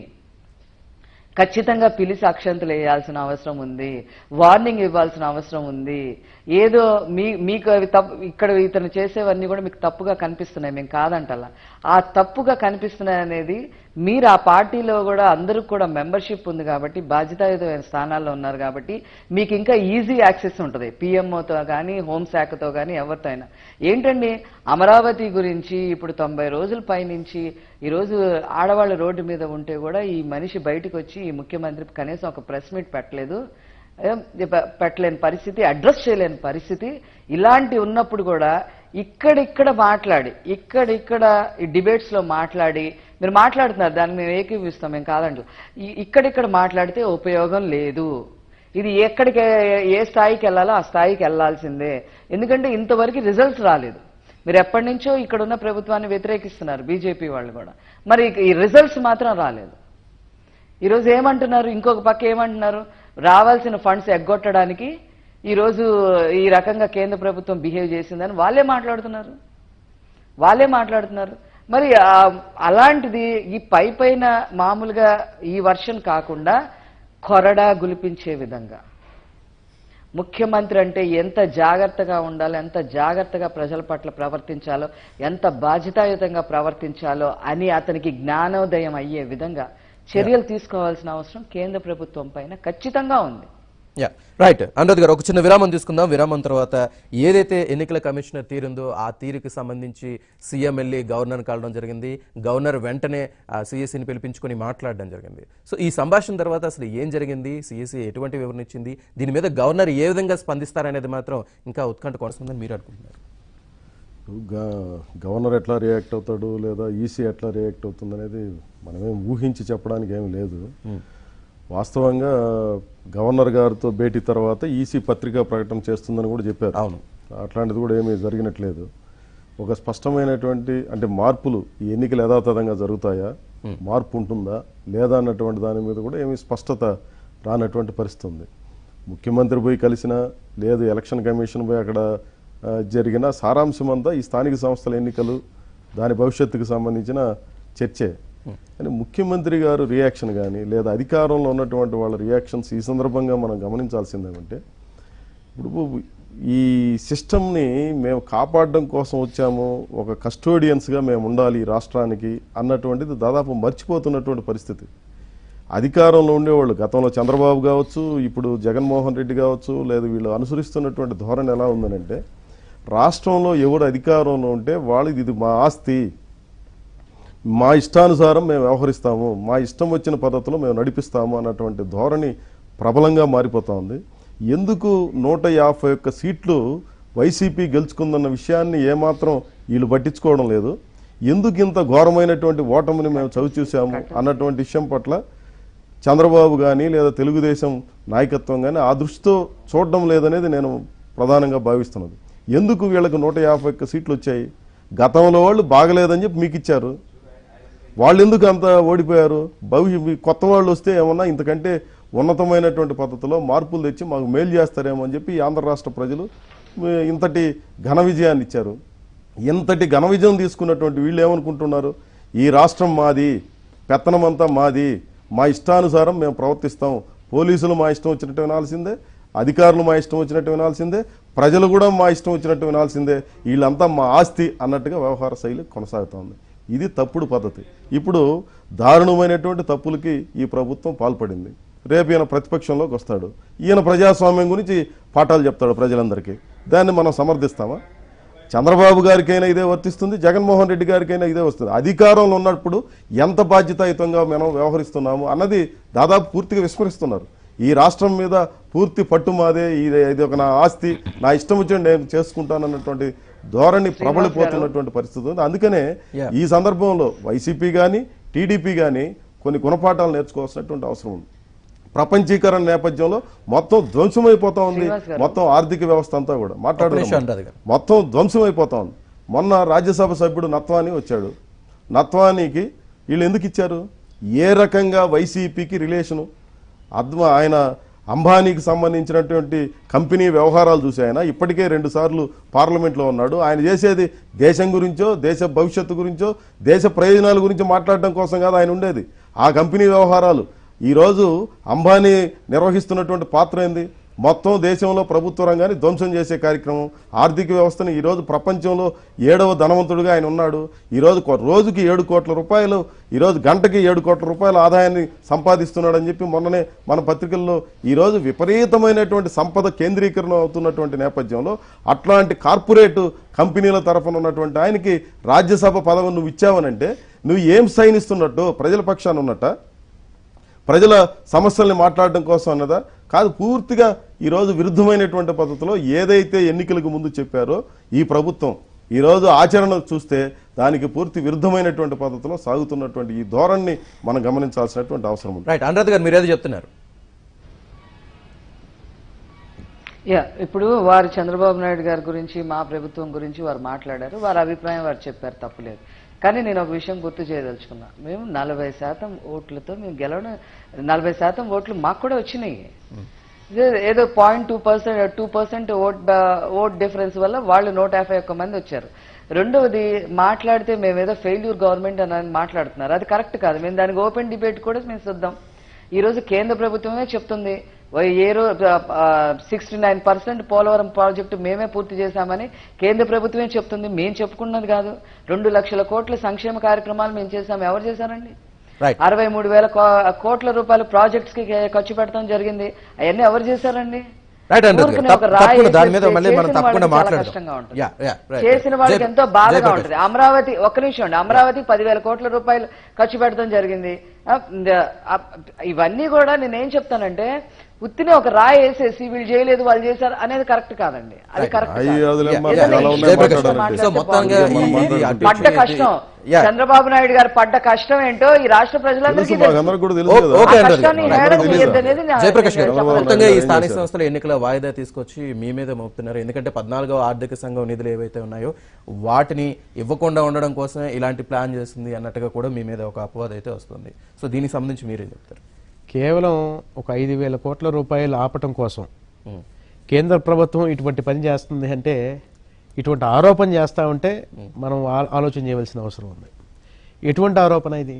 ఖచ్చితంగా పిలిచి అక్షంతలు వేయాల్సిన అవసరం ఉంది వార్నింగ్ ఇవ్వాల్సిన అవసరం ఉంది ఏదో మీ మీకు అవి తప్పు ఇక్కడ ఇతను చేసేవన్నీ కూడా మీకు తప్పుగా కనిపిస్తున్నాయి మేము కాదంటలా ఆ తప్పుగా కనిపిస్తున్నాయి అనేది మీరు ఆ పార్టీలో కూడా అందరికి కూడా మెంబర్షిప్ ఉంది కాబట్టి బాధ్యతాయుతమైన స్థానాల్లో ఉన్నారు కాబట్టి మీకు ఇంకా ఈజీ యాక్సెస్ ఉంటుంది పిఎంఓతో కానీ హోంశాఖతో కానీ ఎవరితో అయినా ఏంటండి అమరావతి గురించి ఇప్పుడు తొంభై రోజుల పైనుంచి ఈరోజు ఆడవాళ్ళు రోడ్డు మీద ఉంటే కూడా ఈ మనిషి బయటకు వచ్చి ఈ ముఖ్యమంత్రి కనీసం ఒక ప్రెస్ మీట్ పెట్టలేదు ఏం, పె- పెట్టలేని పరిస్థితి అడ్రస్ చేయలేని పరిస్థితి ఇలాంటి ఉన్నప్పుడు కూడా ఇక్కడిక్కడ మాట్లాడి ఇక్కడిక్కడ ఈ డిబేట్స్ లో మాట్లాడి మీరు మాట్లాడుతున్నారు దాన్ని మేము ఏకీపిస్తాం మేము కాదండి ఈ- ఇక్కడిక్కడ మాట్లాడితే ఉపయోగం లేదు ఇది ఎక్కడికి ఏ స్థాయికి వెళ్ళాలో ఆ స్థాయికి వెళ్ళాల్సిందే ఎందుకంటే ఇంతవరకు రిజల్ట్స్ రాలేదు మీరు ఎప్పటి నుంచో ఇక్కడ ఉన్న ప్రభుత్వాన్ని వ్యతిరేకిస్తున్నారు బీజేపీ వాళ్ళు కూడా మరి ఈ రిజల్ట్స్ మాత్రం రాలేదు ఈరోజు ఏమంటున్నారు ఇంకొక పక్క ఏమంటున్నారు రావాల్సిన ఫండ్స్ ఎగ్గొట్టడానికి ఈరోజు ఈ రకంగా కేంద్ర ప్రభుత్వం బిహేవ్ చేసిందని వాళ్ళే మాట్లాడుతున్నారు వాళ్ళే మాట్లాడుతున్నారు మరి ఆ- అలాంటిది ఈ పై పైన మామూలుగా ఈ వర్షన్ కాకుండా కొరడా గులిపించే విధంగా ముఖ్యమంత్రి అంటే ఎంత జాగ్రత్తగా ఉండాలో ఎంత జాగ్రత్తగా ప్రజల పట్ల ప్రవర్తించాలో ఎంత బాధ్యతాయుతంగా ప్రవర్తించాలో అని అతనికి జ్ఞానోదయం అయ్యే విధంగా చర్యలు తీసుకోవాల్సిన అవసరం కేంద్ర ప్రభుత్వం పైన ఖచ్చితంగా ఉంది యా రైట్ అనురాధ్ గారు ఒక చిన్న విరామం తీసుకుందాం విరామం తర్వాత ఏదైతే ఎన్నికల కమిషనర్ తీరుందో ఆ తీరుకి సంబంధించి సీఎం వెళ్ళి గవర్నర్ కలవడం జరిగింది గవర్నర్ వెంటనే సిఎస్సిని పిలిపించుకొని మాట్లాడడం జరిగింది సో ఈ సంభాషణ తర్వాత అసలు ఏం జరిగింది సిఎస్సి ఎటువంటి వివరణ ఇచ్చింది దీని మీద గవర్నర్ ఏ విధంగా స్పందిస్తారనేది మాత్రం ఇంకా ఉత్కంఠ కొనసాగుతుందని మీరు అనుకుంటున్నారు గ- గవర్నర్ ఎట్లా రియాక్ట్ అవుతాడు లేదా ఈసీ ఎట్లా రియాక్ట్ అవుతుంది అనేది మనమేం ఊహించి చెప్పడానికి ఏం లేదు వాస్తవంగా గవర్నర్ గారితో భేటీ తర్వాత ఈసీ పత్రికా ప్రకటన చేస్తుందని కూడా చెప్పారు అవును. అట్లాంటిది కూడా ఏమీ జరిగినట్లేదు ఒక స్పష్టమైనటువంటి అంటే మార్పులు ఈ ఎన్నికలు యథాతథంగా జరుగుతాయా మార్పు ఉంటుందా లేదా అన్నటువంటి దాని మీద కూడా ఏమీ స్పష్టత రానటువంటి పరిస్థితి ఉంది ముఖ్యమంత్రి పోయి కలిసినా లేదు ఎలక్షన్ కమిషన్ పోయి అక్కడ ఆ, జరిగిన సారాంశం అంతా ఈ స్థానిక సంస్థల ఎన్నికలు దాని భవిష్యత్తుకు సంబంధించిన చర్చే కానీ ముఖ్యమంత్రి గారు రియాక్షన్ కానీ లేదా అధికారంలో ఉన్నటువంటి వాళ్ళ రియాక్షన్స్ ఈ సందర్భంగా మనం గమనించాల్సింది ఏమంటే ఇప్పుడు ఈ సిస్టమ్ని మేము కాపాడడం కోసం వచ్చాము ఒక కస్టోడియన్స్గా మేము ఉండాలి ఈ రాష్ట్రానికి అన్నటువంటిది దాదాపు మర్చిపోతున్నటువంటి పరిస్థితి అధికారంలో ఉండేవాళ్ళు గతంలో చంద్రబాబు కావచ్చు ఇప్పుడు జగన్మోహన్ రెడ్డి కావచ్చు లేదా వీళ్ళు అనుసరిస్తున్నటువంటి ధోరణి ఎలా ఉందనంటే రాష్ట్రంలో ఎవరు అధికారంలో ఉంటే వాళ్ళది ఇది మా ఆస్తి మా ఇష్టానుసారం మేము వ్యవహరిస్తాము మా ఇష్టం వచ్చిన పద్ధతిలో మేము నడిపిస్తాము అన్నటువంటి ధోరణి ప్రబలంగా మారిపోతా ఉంది ఎందుకు నూట యాభై ఒక్క సీట్లు వైసీపీ గెలుచుకుందన్న విషయాన్ని ఏమాత్రం వీళ్ళు పట్టించుకోవడం లేదు ఎందుకు ఇంత ఘోరమైనటువంటి ఓటమిని మేము చవి చూసాము అన్నటువంటి విషయం పట్ల చంద్రబాబు కానీ లేదా తెలుగుదేశం నాయకత్వం కానీ ఆ దృష్టితో చూడడం లేదనేది నేను ప్రధానంగా భావిస్తున్నది ఎందుకు వీళ్ళకి నూట యాభై ఒక్క సీట్లు వచ్చాయి గతంలో వాళ్ళు బాగలేదని చెప్పి మీకు ఇచ్చారు వాళ్ళు ఎందుకు అంత ఓడిపోయారు భవిష్య మీ కొత్త వాళ్ళు వస్తే ఏమన్నా ఇంతకంటే ఉన్నతమైనటువంటి పద్ధతిలో మార్పులు తెచ్చి మాకు మేలు చేస్తారేమో అని చెప్పి ఈ ఆంధ్ర రాష్ట్ర ప్రజలు మీ ఇంతటి ఘన విజయాన్ని ఇచ్చారు ఇంతటి ఘన విజయం తీసుకున్నటువంటి వీళ్ళు ఏమనుకుంటున్నారు ఈ రాష్ట్రం మాది పెత్తనమంతా మాది మా ఇష్టానుసారం మేము ప్రవర్తిస్తాం పోలీసులు మా ఇష్టం వచ్చినట్టు వినాల్సిందే అధికారులు మా ఇష్టం వచ్చినట్టు వినాల్సిందే ప్రజలు కూడా మా ఇష్టం వచ్చినట్టు వినాల్సిందే వీళ్ళంతా మా ఆస్తి అన్నట్టుగా వ్యవహార శైలి కొనసాగుతోంది ఇది తప్పుడు పద్ధతి ఇప్పుడు దారుణమైనటువంటి తప్పులకి ఈ ప్రభుత్వం పాల్పడింది రేపు ఈయన ప్రతిపక్షంలోకి వస్తాడు ఈయన ప్రజాస్వామ్యం గురించి పాఠాలు చెప్తాడు ప్రజలందరికీ దాన్ని మనం సమర్థిస్తామా చంద్రబాబు గారికైనా ఇదే వర్తిస్తుంది జగన్మోహన్ రెడ్డి గారికైనా ఇదే వస్తుంది అధికారంలో ఉన్నప్పుడు ఎంత బాధ్యతాయుతంగా మనం వ్యవహరిస్తున్నాము అన్నది దాదాపు పూర్తిగా విస్మరిస్తున్నారు ఈ రాష్ట్రం మీద పూర్తి పట్టు మాదే ఇది ఇది ఒక నా ఆస్తి నా ఇష్టం వచ్చి నేను చేసుకుంటానన్నటువంటి ధోరణి ప్రబలిపోతున్నటువంటి పరిస్థితి ఉంది అందుకనే Yeah. ఈ సందర్భంలో వైసీపీ కానీ టీడీపీ కానీ కొన్ని గుణపాఠాలు నేర్చుకోవాల్సినటువంటి అవసరం ఉంది ప్రపంచీకరణ నేపథ్యంలో మొత్తం ధ్వంసమైపోతా ఉంది శ్రీనివాస్ గారు. మొత్తం ఆర్థిక వ్యవస్థ అంతా కూడా ఒక్క నిమిషం మాట్లాడుతున్నాం అనురాధ గారు. మొత్తం ధ్వంసమైపోతా ఉంది మొన్న రాజ్యసభ సభ్యుడు నత్వాని వచ్చాడు నత్వానికి వీళ్ళు ఎందుకు ఇచ్చారు ఏ రకంగా వైసీపీకి రిలేషను అద్మ ఆయన అంబానీకి సంబంధించినటువంటి కంపెనీ వ్యవహారాలు చూసి ఆయన ఇప్పటికే రెండు సార్లు పార్లమెంట్లో ఉన్నాడు ఆయన చేసేది దేశం గురించో దేశ భవిష్యత్తు గురించో దేశ ప్రయోజనాల గురించి మాట్లాడడం కోసం కాదు ఆయన ఉండేది ఆ కంపెనీ వ్యవహారాలు ఈరోజు అంబానీ నిర్వహిస్తున్నటువంటి పాత్ర ఏంది మొత్తం దేశంలో ప్రభుత్వ రంగాన్ని ధ్వంసం చేసే కార్యక్రమం ఆర్థిక వ్యవస్థని ఈరోజు ప్రపంచంలో ఏడవ ధనవంతుడిగా ఆయన ఉన్నాడు ఈరోజు కొ- రోజుకి ఏడు కోట్ల రూపాయలు ఈరోజు గంటకి ఏడు కోట్ల రూపాయల ఆదాయాన్ని సంపాదిస్తున్నాడని చెప్పి మొన్ననే మన పత్రికల్లో ఈరోజు విపరీతమైనటువంటి సంపద కేంద్రీకరణ అవుతున్నటువంటి నేపథ్యంలో అట్లాంటి కార్పొరేట్ కంపెనీల తరఫున ఉన్నటువంటి ఆయనకి రాజ్యసభ పదవి నువ్వు ఇచ్చావనంటే నువ్వు ఏం సైనిస్తున్నట్టు ప్రజల పక్షాన ఉన్నట్ట ప్రజల సమస్యల్ని మాట్లాడడం కోసం అన్నదా కాదు పూర్తిగా ఈరోజు విరుద్ధమైనటువంటి పద్ధతిలో ఏదైతే ఎన్నికలకు ముందు చెప్పారో ఈ ప్రభుత్వం ఈరోజు ఆచరణ చూస్తే దానికి పూర్తి విరుద్ధమైనటువంటి పద్ధతిలో సాగుతున్నటువంటి ఈ ధోరణిని మనం గమనించాల్సినటువంటి అవసరం ఉంది రైట్ అనురాధ గారు మీరేదో చెప్తున్నారు యా ఇప్పుడు వారు చంద్రబాబు నాయుడు గారి గురించి మా ప్రభుత్వం గురించి వారు మాట్లాడారు వారి అభిప్రాయం వారు చెప్పారు తప్పులేదు కానీ నేను ఒక విషయం గుర్తు చేయదలుచుకున్నా మేము నలభై శాతం ఓట్లతో మేము గెలవడం నలభై శాతం ఓట్లు మాకు కూడా వచ్చినాయి ఇదే- ఏదో point two percent two percent vote బా- ఓట్ డిఫరెన్స్ వల్ల వాళ్ళు నూట యాభై ఒక్క మంది వచ్చారు రెండవది మాట్లాడితే మేము ఏదో ఫెయిల్యూర్ గవర్నమెంట్ అని మాట్లాడుతున్నారు అది కరెక్ట్ కాదు మేము దానికి ఓపెన్ డిబేట్ కూడా మేము సిద్ధం ఈ రోజు కేంద్ర ప్రభుత్వమే చెప్తుంది వై- ఏ రోజు sixty nine percent Polavaram project మేమే పూర్తి చేశామని కేంద్ర ప్రభుత్వమే చెప్తుంది మేము చెప్పుకున్నది కాదు రెండు లక్షల కోట్ల సంక్షేమ కార్యక్రమాలు మేము చేశాము ఎవరు చేశారండి రైట్ అరవై మూడు వేల కో- కోట్ల రూపాయలు ప్రాజెక్ట్స్ కి ఖర్చు పెట్టడం జరిగింది అవన్నీ ఎవరు చేశారండి రైట్ అనురాధ గారు ఊరికనే తప్ప- ఒక రాయి తప్పకుండా దాని మీద వేసేస్తే మళ్ళీ మనం చేసిన తప్పకుండా వాళ్ళకి చాలా మాట్లాడదాం కష్టంగా ఉంటుంది. యా యా రైట్ చేసిన వాళ్ళకి జయ- ఎంతో బాధగా జయప్రకాష్. ఉంటుంది అమరావతి ఒక్క నిమిషం అండి అమరావతి పదివేల కోట్ల రూపాయలు ఖర్చు పెట్టడం జరిగింది ఆ, ఆ, ఇవన్నీ కూడా నేనేం చెప్తానంటే ఉత్తినే ఒక రాయి వేసేసి వీళ్ళు చేయలేదు వాళ్ళు చేశారు అనేది కరెక్ట్ కాదండి అది కరెక్ట్ అయ్యి కాదు. వదిలేమ్మా, Yeah, ఏదైనా చాలా issue ఉన్నాయి గురించి మాట్లాడాలంటే. మాట్లాడితే సో మొత్తంగా బాగుంటుంది. ఈ- మనం ఈ అటు పడ్డ ఇటు కష్టం యా. చంద్రబాబు నాయుడు గారు పడ్డ కష్టం ఏంటో ఈ రాష్ట్ర ప్రజలందరికీ తెలుసు తెలుసు. మాకు కూడా తెలుసు ఓ- కదా ఓకే ఆ అనురాధ కష్టాన్ని గారు. హేళన తెలీదా? చేయొద్దనేది నా- జయప్రకాష్ గారు నేను చెప్పదలుచుకున్నాను. మొత్తంగా ఈ ఏం స్థానిక చేశారు? సంస్థల ఎన్నికల వాయిదా తీసుకొచ్చి మీ మీద మోపుతున్నారు ఎందుకంటే పద్నాలుగో ఆర్థిక సంఘం నిధులు ఏవైతే ఉన్నాయో వాటిని ఇవ్వకుండా ఉండడం కోసమే ఇలాంటి ప్లాన్ చేస్తుంది అన్నట్టుగా కూడా మీ మీద ఒక అపవాదం అయితే వస్తుంది సో దీనికి సంబంధించి మీరేం చెప్తారు కేవలం ఒక ఐదు వేల కోట్ల రూపాయలు ఆపటం కోసం ఉం. కేంద్ర ప్రభుత్వం ఇటువంటి పని చేస్తుంది అంటే ఇటువంటి ఆరోపణ చేస్తా ఉంటే మనం ఆ- ఆలోచన చేయవలసిన అవసరం ఉంది ఎటువంటి ఆరోపణ ఇది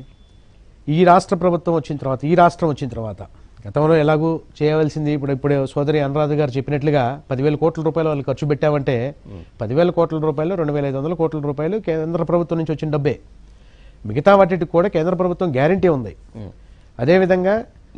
ఈ రాష్ట్ర ప్రభుత్వం వచ్చిన తర్వాత ఈ రాష్ట్రం వచ్చిన తర్వాత గతంలో ఎలాగూ చేయవలసింది ఇప్పుడు ఇప్పుడు సోదరి అనురాధ గారు చెప్పినట్లుగా పదివేల కోట్ల రూపాయలు వాళ్ళు ఖర్చు పెట్టామంటే పదివేల కోట్ల రూపాయలు రెండు వేల ఐదు వందల కోట్ల రూపాయలు కేంద్ర ప్రభుత్వం నుంచి వచ్చిన డబ్బే మిగతా వాటికి కూడా కేంద్ర ప్రభుత్వం గ్యారంటీ ఉంది అదేవిధంగా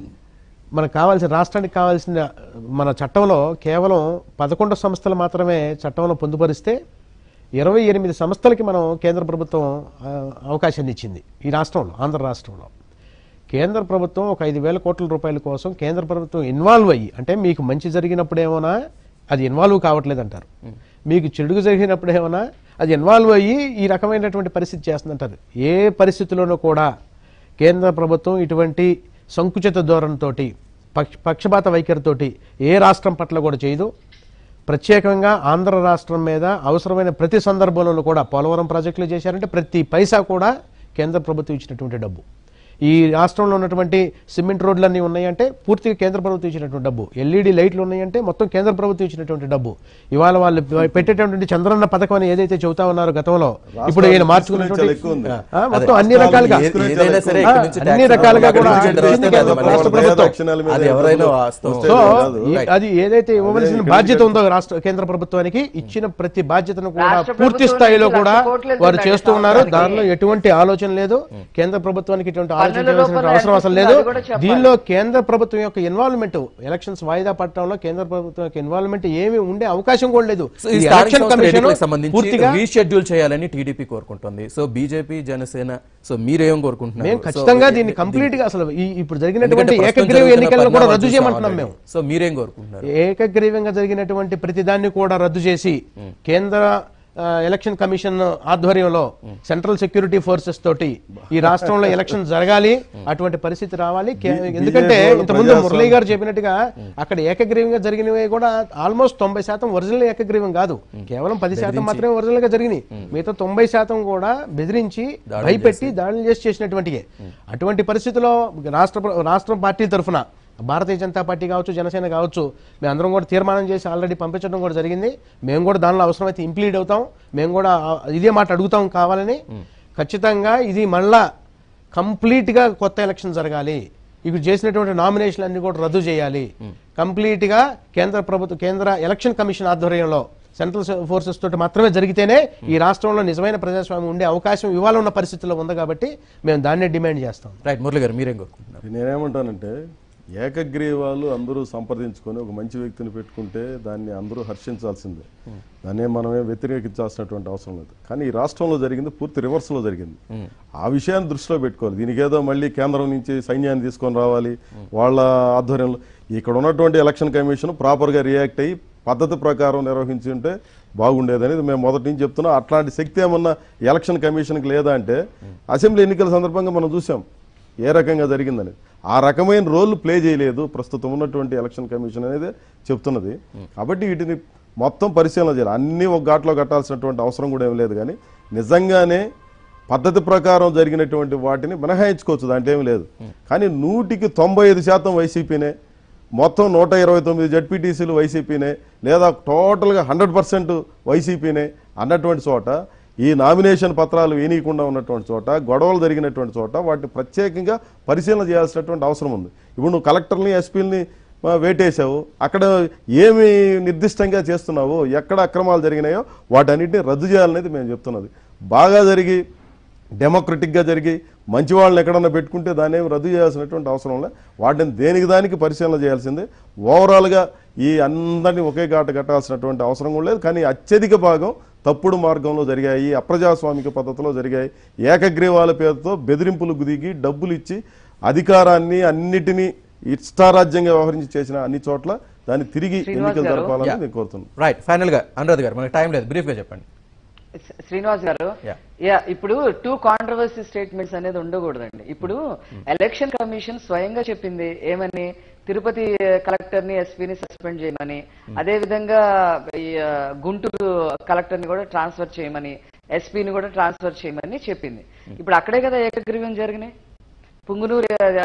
మనకు కావాల్సిన రాష్ట్రానికి కావాల్సిన మన చట్టంలో కేవలం పదకొండు సంస్థలు మాత్రమే చట్టంలో పొందుపరిస్తే ఇరవై ఎనిమిది సంస్థలకి మనం కేంద్ర ప్రభుత్వం ఆ, అవకాశాన్ని ఇచ్చింది ఈ రాష్ట్రంలో ఆంధ్ర రాష్ట్రంలో కేంద్ర ప్రభుత్వం ఒక ఐదు వేల కోట్ల రూపాయల కోసం కేంద్ర ప్రభుత్వం ఇన్వాల్వ్ అయ్యి అంటే మీకు మంచి జరిగినప్పుడు ఏమన్నా అది ఇన్వాల్వ్ కావట్లేదు అంటారు మీకు చెడుగు జరిగినప్పుడు ఏమన్నా అది ఇన్వాల్వ్ అయ్యి ఈ రకమైనటువంటి పరిస్థితి చేస్తుందంటారు ఏ పరిస్థితిలోనూ కూడా కేంద్ర ప్రభుత్వం ఇటువంటి సంకుచిత ధోరణితోటి పక్ష పక్షపాత వైఖరితోటి ఏ రాష్ట్రం పట్ల కూడా చేయదు ప్రత్యేకంగా ఆంధ్ర రాష్ట్రం మీద అవసరమైన ప్రతి సందర్భంలోనూ కూడా పోలవరం ప్రాజెక్టులు చేశారంటే ప్రతి పైసా కూడా కేంద్ర ప్రభుత్వం ఇచ్చినటువంటి డబ్బు ఈ రాష్ట్రంలో ఉన్నటువంటి సిమెంట్ రోడ్లన్నీ ఉన్నాయంటే పూర్తిగా కేంద్ర ప్రభుత్వం ఇచ్చినటువంటి డబ్బు ఎల్ఈడి లైట్లు ఉన్నాయంటే మొత్తం కేంద్ర ప్రభుత్వం ఇచ్చినటువంటి డబ్బు ఇవాళ వాళ్ళు పెట్టేటటువంటి చంద్రన్న పథకం అని ఏదైతే చెబుతా ఉన్నారో గతంలో ఇప్పుడు ఈయన మార్చుకున్నటువంటి చాలా ఎక్కువ ఉంది. ఆ, మొత్తం అన్ని రకాలుగా ఏ- ఏదైనా సరే ఆ, ఇక్కడి నుంచి అన్ని tax రకాలుగా అక్కడి కూడా నుంచి ఆయన తర్వాత ఇచ్చింది కేంద్ర అది మళ్ళీ రాష్ట్ర వాళ్ళ ప్రభుత్వం. దక్షిణాల మీద అది ఎవరైనా డబ్బులు వాస్తవం. వస్తే సో కాదు. ఈ- అది ఏదైతే ఇవ్వవలసిన ఇక్కడ బాధ్యత ఉందో రాష్ట్ర కేంద్ర ప్రభుత్వానికి ఇచ్చిన ప్రతి బాధ్యతను కూడా రాష్ట్ర పూర్తి ప్రభుత్వం స్థాయిలో నుంచి కూడా లక్ష కోట్లు వారు వెళ్తున్నాయి చేస్తూ ఉన్నారు సంవత్సరానికి. దానిలో ఎటువంటి ఆలోచన లేదు కేంద్ర ప్రభుత్వానికి ఇటువంటి ఆలోచన పన్నుల చేయాల్సిన రూపంలో అవసరం అసలు లేదు అది కూడా చెప్పాలి. దీనిలో కేంద్ర ప్రభుత్వం యొక్క ఇన్వాల్వ్మెంట్ ఎలక్షన్స్ వాయిదా పట్టడంలో కేంద్ర ప్రభుత్వం యొక్క ఇన్వాల్వ్మెంట్ ఏమీ ఉండే అవకాశం కూడా లేదు సో ఈ ఈ స్థానిక ఎలక్షన్ సంస్థల కమిషన్ ఎన్నికలకు సంబంధించి పూర్తిగా రీషెడ్యూల్ చేయాలని టీడీపీ కోరుకుంటుంది సో బీజేపీ జనసేన సో మీరేం కోరుకుంటున్నారు మేము సో ఖచ్చితంగా ఏ- దీన్ని ఏ- కంప్లీట్ గా అసలు ఈ ఇప్పుడు ఎందుకంటే జరిగినటువంటి ప్రస్తుతం ఏకగ్రీవ జరుగుతున్న ఎన్నికలను కూడా పరిణామాలు రద్దు చూసాం చేయమంటున్నాం already. మేము సో మీరేం కోరుకుంటున్నారు ఏకగ్రీవంగా జరిగినటువంటి ప్రతిదాన్ని కూడా రద్దు చేసి కేంద్ర ఆ, ఎలక్షన్ కమిషన్ ఆధ్వర్యంలో సెంట్రల్ సెక్యూరిటీ ఫోర్సెస్ తోటి ఈ రాష్ట్రంలో ఎలక్షన్ జరగాలి అటువంటి పరిస్థితి రావాలి కే- బి- ఎందుకంటే బీజేపీ వాళ్ళు ఇంతకుముందు ప్రజాస్వామ్య- మురళీ గారు చెప్పినట్టుగా అక్కడ ఏకగ్రీవంగా జరిగినవి కూడా ఆల్మోస్ట్ తొంభై శాతం ఒరిజినల్ ఏకగ్రీవం కాదు కేవలం పది శాతం మాత్రమే ఒరిజినల్ గా జరిగినాయి మిగతా తొంభై శాతం కూడా బెదిరించి భయపెట్టి దాడులు చేసి చేసినటువంటివే అటువంటి పరిస్థితిలో రాష్ట్ర ప్ర- రాష్ట్ర పార్టీ తరఫున భారతీయ జనతా పార్టీ కావచ్చు జనసేన కావచ్చు మేము అందరం కూడా తీర్మానం చేసి ఆల్రెడీ పంపించడం కూడా జరిగింది మేము కూడా దానిలో అవసరమైతే ఇంప్లీడ్ అవుతాం మేము కూడా ఆ- ఇదే మాట అడుగుతాం కావాలని ఖచ్చితంగా ఇది మళ్ళా కంప్లీట్ గా కొత్త ఎలక్షన్ జరగాలి ఇప్పుడు చేసినటువంటి నామినేషన్లు అన్ని కూడా రద్దు చేయాలి కంప్లీట్ గా కేంద్ర ప్రభుత్వ కేంద్ర ఎలక్షన్ కమిషన్ ఆధ్వర్యంలో సెంట్రల్ ఫోర్సెస్ తోటి మాత్రమే జరిగితేనే ఈ రాష్ట్రంలో నిజమైన ప్రజాస్వామ్యం ఉండే అవకాశం ఇవాళ ఉన్న పరిస్థితుల్లో ఉంది కాబట్టి మేము దాన్నే డిమాండ్ చేస్తాం రైట్ మురళి గారు మీరేం కోరుకుంటున్నారు నేనేమంటానంటే ఏకగ్రీవాలు అందరూ సంప్రదించుకొని ఒక మంచి వ్యక్తిని పెట్టుకుంటే దాన్ని అందరూ హర్షించాల్సిందే దాన్ని మనమే వ్యతిరేకించాల్సినటువంటి అవసరం లేదు కానీ ఈ రాష్ట్రంలో జరిగింది పూర్తి రివర్స్లో జరిగింది ఆ విషయాన్ని దృష్టిలో పెట్టుకోవాలి దీనికి ఏదో మళ్ళీ కేంద్రం నుంచి సైన్యాన్ని తీసుకొని రావాలి వాళ్ళ ఆధ్వర్యంలో ఇక్కడ ఉన్నటువంటి ఎలక్షన్ కమిషన్ ప్రాపర్గా రియాక్ట్ అయ్యి పద్ధతి ప్రకారం నిర్వహించి ఉంటే బాగుండేది అనేది మేము మొదటి నుంచి చెప్తున్నాం అట్లాంటి శక్తి ఏమన్నా ఎలక్షన్ కమిషన్కి లేదా అంటే అసెంబ్లీ ఎన్నికల సందర్భంగా మనం చూసాం ఏ రకంగా జరిగిందని ఆ రకమైన రోల్ ప్లే చేయలేదు ప్రస్తుతం ఉన్నటువంటి ఎలక్షన్ కమిషన్ అనేది చెప్తున్నది కాబట్టి వీటిని మొత్తం పరిశీలన చేయాలి అన్నీ ఒక ఘాట్లో కట్టాల్సినటువంటి అవసరం కూడా ఏం లేదు కానీ నిజంగానే పద్ధతి ప్రకారం జరిగినటువంటి వాటిని మినహాయించుకోవచ్చు దాంట్లో ఏమీ లేదు కానీ నూటికి తొంభై ఐదు శాతం వైసీపీనే మొత్తం నూట ఇరవై తొమ్మిది జడ్పీటీసీలు వైసీపీనే లేదా టోటల్గా హండ్రెడ్ పర్సెంట్ వైసీపీనే అన్నటువంటి చోట ఈ నామినేషన్ పత్రాలు వేయనీయకుండా ఉన్నటువంటి చోట గొడవలు జరిగినటువంటి చోట వాటిని ప్రత్యేకంగా పరిశీలన చేయాల్సినటువంటి అవసరం ఉంది ఇప్పుడు నువ్వు కలెక్టర్ని ఎస్పీలని వేటేశావు అక్కడ ఏమి నిర్దిష్టంగా చేస్తున్నావు ఎక్కడ అక్రమాలు జరిగినాయో వాటన్నిటిని రద్దు చేయాలనేది మేము చెప్తున్నది బాగా జరిగి డెమోక్రటిక్గా జరిగి మంచి వాళ్ళని ఎక్కడన్నా పెట్టుకుంటే దాన్ని ఏమి రద్దు చేయాల్సినటువంటి అవసరం లేదు వాటిని దేనికి దానికి పరిశీలన చేయాల్సిందే ఓవరాల్గా ఈ అందరినీ ఒకే ఘాట కట్టాల్సినటువంటి అవసరం కూడా లేదు కానీ అత్యధిక భాగం తప్పుడు మార్గంలో జరిగాయి అప్రజాస్వామిక పద్ధతిలో జరిగాయి ఏకగ్రీవాల పేరుతో బెదిరింపులు దిగి డబ్బులు ఇచ్చి అధికారాన్ని అన్నిటినీ ఇష్టారాజ్యంగా వ్యవహరించి చేసిన అన్ని చోట్ల దాన్ని తిరిగి శ్రీనివాస్ ఎన్నికలు గారు. జరపాలని Yeah. నేను కోరుతున్నాను రైట్ ఫైనల్ గా అనురాధ్ గారు మనకి టైం లేదు బ్రీఫ్ గా చెప్పండి శ్రీ- శ్రీనివాస్ గారు Yeah. యా ఇప్పుడు టూ కాంట్రవర్సీ స్టేట్మెంట్స్ అనేది ఉండకూడదండి ఇప్పుడు ఎలక్షన్ కమిషన్ స్వయంగా చెప్పింది ఏమని తిరుపతి కలెక్టర్ ని ఎస్పీని సస్పెండ్ చేయమని అదే విధంగా ఈ, ఆ, గుంటూరు కలెక్టర్ ని కూడా ట్రాన్స్ఫర్ చేయమని ఎస్పీని కూడా ట్రాన్స్ఫర్ చేయమని చెప్పింది ఇప్పుడు అక్కడే కదా ఏకగ్రీవం జరిగినాయి పుంగునూరు ఆ,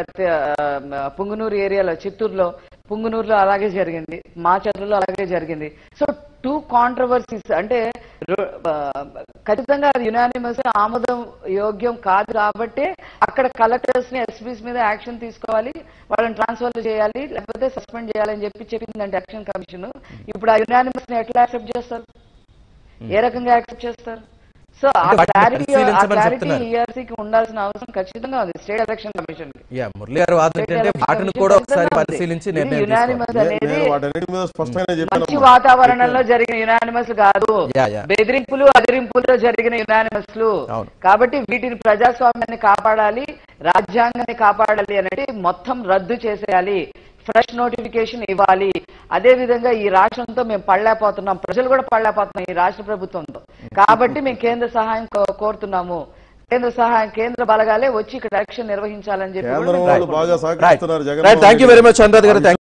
ఆ, పుంగునూరు ఏరియాలో చిత్తూరులో పుంగునూరులో అలాగే జరిగింది మాచర్లలో అలాగే జరిగింది సో టూ కాంట్రవర్సీస్ అంటే రో- ఆ, ఖచ్చితంగా అది యునానిమస్ ఆమోదం యోగ్యం కాదు కాబట్టి అక్కడ కలెక్టర్స్ ని ఎస్పీస్ మీద యాక్షన్ తీసుకోవాలి వాళ్ళని ట్రాన్స్ఫర్ చేయాలి లేకపోతే సస్పెండ్ చేయాలని చెప్పి చెప్పిందంటే యాక్షన్ కమిషన్ ఇప్పుడు ఆ యునానిమస్ ని ఎట్లా యాక్సెప్ట్ చేస్తారు ఏ రకంగా యాక్సెప్ట్ చేస్తారు సో ఆ అంటే వాటిని క్లారిటీ ఆ పరిశీలించమని క్లారిటీ చెప్తున్నారు. ఈఆర్సీకి ఉండాల్సిన అవసరం ఖచ్చితంగా ఉంది state election commission yeah Murali garu వాదన ఏంటంటే వాటిని కూడా ఒకసారి పరిశీలించి నిర్ణయం తీసుకోవాలి యునానిమస్ నే- అనేది నేను వాటన్నిటి మీద స్పష్టంగా మంచి చెప్పాను వాతావరణంలో జరిగిన యునానిమస్ కాదు Yeah, yeah. బెదిరింపులు అదిరింపుల్లో జరిగిన యునానిమస్లు అవును. కాబట్టి వీటిని ప్రజాస్వామ్యాన్ని కాపాడాలి రాజ్యాంగాన్ని కాపాడాలి అనేది మొత్తం రద్దు చేసేయాలి ఫ్రెష్ నోటిఫికేషన్ ఇవ్వాలి అదే విధంగా ఈ రాష్ట్రంతో మేము పడలేకపోతున్నాం ప్రజలు కూడా పడలేకపోతున్నాం ఈ రాష్ట్ర ప్రభుత్వంతో కాబట్టి మేము కేంద్ర సహాయం కో- కోరుతున్నాము కేంద్ర సహాయం కేంద్ర బలగాలే వచ్చి ఇక్కడ ఎలక్షన్ నిర్వహించాలని చెప్పి కూడా కేంద్రం మేము వాళ్ళు బాగా రైట్ సహకరిస్తున్నారు right thank you very much Anuradh garu thank